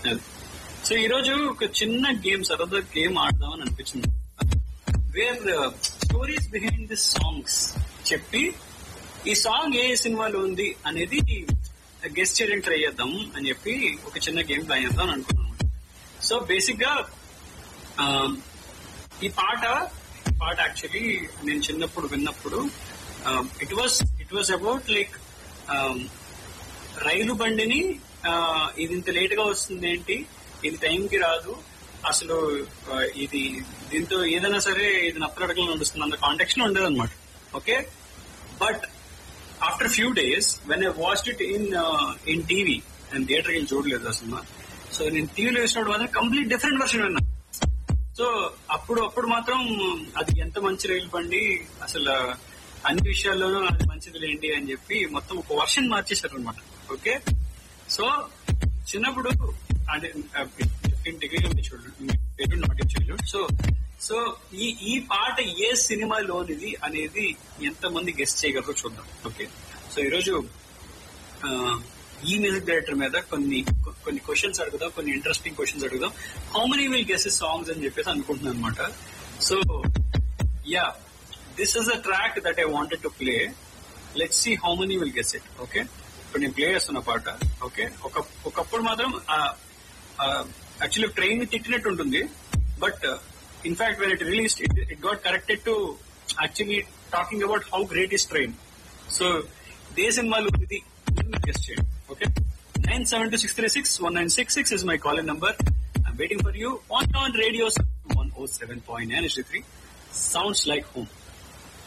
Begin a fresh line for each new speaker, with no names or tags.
అది. సో ఈ రోజు ఒక చిన్న గేమ్ సరదా గేమ్ ఆడదాం అని అనిపించింది where stories behind this songs చెప్పి ఈ సాంగ్ ఏ సినిమాలో ఉంది అనేది గెస్ట్ చేయడానికి ట్రై చేద్దాం అని చెప్పి ఒక చిన్న గేమ్ ప్లాన్ చేద్దాం అని అనుకున్నాను సో బేసిక్ గా ఆ, ఈ పాట ఈ పాట యాక్చువల్లీ నేను చిన్నప్పుడు విన్నప్పుడు it was it was about like రైలు బండిని ఆ, ఇది ఇంత లేట్ గా వస్తుంది ఏంటి ఇది టైంకి రాదు అసలు ఆ, ఇది దీంతో ఏదైనా సరే ఇది నప్పలడకలు నడుస్తుంది అన్న కాంటెక్స్ట్ లో ఉండేది అనమాట okay but after few days when I watched it in in TV నేను థియేటర్ వెళ్ళి చూడలేదు ఆ సినిమా సో నేను టీవీలో వేసినప్పుడు మాత్రం కంప్లీట్ డిఫరెంట్ వర్షన్ విన్నా సో అప్పుడు అప్పుడు మాత్రం అది ఎంత మంచి రైలు బండి అసలు అన్ని విషయాల్లోనూ అది మంచిది లేండి అని చెప్పి మొత్తం ఒక వర్షన్ మార్చేశారు అనమాట ఓకే సో చిన్నప్పుడు అంటే ఫిఫ్టీన్ డిగ్రీ ఉంది చూడండి నాట్ చైల్డ్హుడ్ సో సో ఈ ఈ పాట ఏ సినిమాలోనిది అనేది ఎంతమంది గెస్ట్ చేయగలరో చూద్దాం ఓకే సో ఈరోజు ఆ, ఈ మ్యూజిక్ డైరెక్టర్ మీద కొన్ని కొన్ని క్వశ్చన్స్ అడుగుదాం కొన్ని ఇంట్రెస్టింగ్ క్వశ్చన్స్ అడుగుదాం how many will guess songs అని చెప్పేసి అనుకుంటున్నాను అనమాట so yeah this is a track that I wanted to play let see how many will guess it okay ఇప్పుడు నేను ప్లే చేస్తున్న పాట ఓకే ఒక ఒకప్పుడు మాత్రం యాక్చువల్లీ ట్రైన్ తిట్టినట్టు ఉంటుంది but in fact when it release it it got corrected to actually talking about how great is train so ఇదే సినిమాలు ఇది గెస్ట్ చేయండి okay nine seven two six three six one nine six six is my calling number I'm waiting for you on on radios one O seven point nine three sounds like home